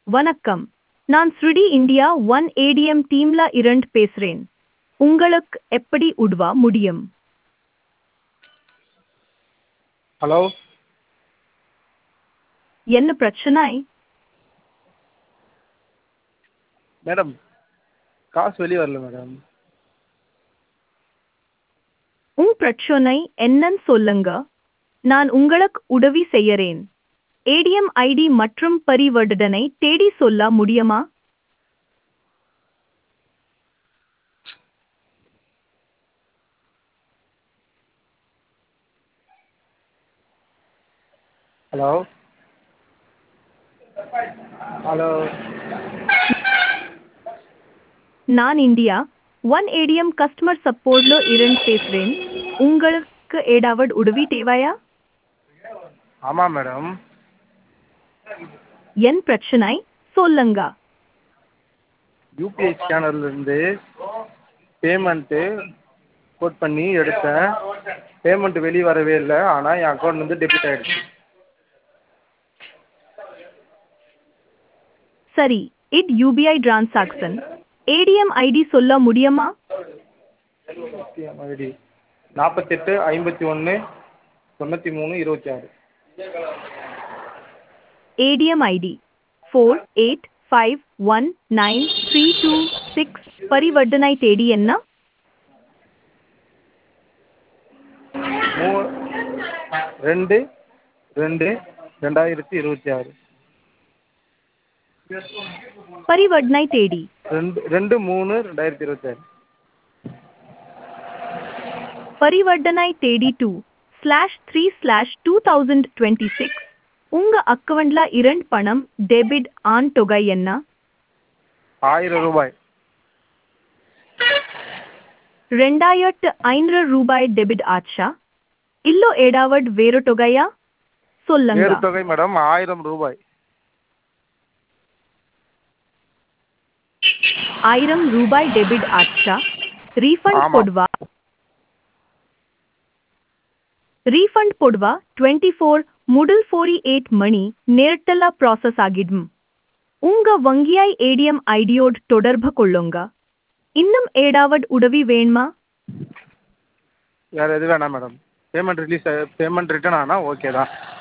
வணக்கம் நான் ஸ்ருடி இந்தியா ஒன் ஏடிஎம் டீம்ல இருந்து பேசுறேன் உங்களுக்கு எப்படி உதவ முடியும் ஹலோ என்ன பிரச்சனை மேடம் காசு வெளியே வரல மேடம் உன் பிரச்சனை என்னன்னு சொல்லுங்க நான் உங்களுக்கு உதவி செய்யறேன் ஏடிஎம் ஐடி மற்றும் பரிவர்த்தனை தேடி சொல்ல முடியுமா ஹலோ ஹலோ நான் இந்தியா ஒன் ஏடிஎம் கஸ்டமர் சப்போர்ட்ல இருந்து பேசுறேன் உங்களுக்கு ஏதாவது உதவி தேவையா ஆமாம் மேடம் என் பிரச்சனை சொல்லுங்க யூபிஐ ஸ்கேனர்லேருந்து பேமெண்ட்டு கோட் பண்ணி எடுத்தேன் பேமெண்ட் வெளியே வரவே இல்லை ஆனால் என் அக்கௌண்ட்லேருந்து டெபிட் ஆகிடுச்சு சரி it UPI transaction ATM ID சொல்ல முடியுமா ஐடி நாற்பத்தெட்டு ஐம்பத்தி ஒன்று தொண்ணூற்றி மூணு இருபத்தி ஆறு ADM ID 48519326 பரிவர்த்தனை தேதி என்ன மூ ரெண்டு ரெண்டு ரெண்டாயிரத்தி இருபத்தி ஆறு பரிவர்த்தனை தேதி ரெண்டு ரெண்டு மூணு ரெண்டாயிரத்தி இருபத்தி ஆறு பரிவர்த்தனை தேதி two slash three slash two thousand twenty six உங்க அக்கவுண்ட்ல இரண்டு பணம் டெபிட் ஆன் தொகை என்ன ஆயிரம் ரூபாய் ரெண்டாயிரத்து ஐநூறு ரூபாய் டெபிட் ஆச்சா இல்லோ ஏடாவட் வேறு தொகையா சொல்லுங்க வேறு தொகை மேடம் ஆயிரம் ரூபாய் ஆயிரம் ரூபாய் டெபிட் ஆச்சா ரீஃபண்ட் ஆமா. ಕೊಡುವ ರೀಫಂಡ್ ಕೊಡುವ ಟ್ವೆಂಟಿ ಫೋರ್ ಮುಡಲ್ ಫೋರಿ ಏಟ್ ಮಣಿ நேரத்தல ப்ராசஸ் ஆகிடும் உங்க வங்கியாய் ஏடிஎம் ஐடியோடு தொடர்பு கொள்ளுங்க இன்னும் ஏடாவட் உதவி வேணுமா வேறு எது வேணாம் madam payment release payment return ஆனால் ஓகே தான்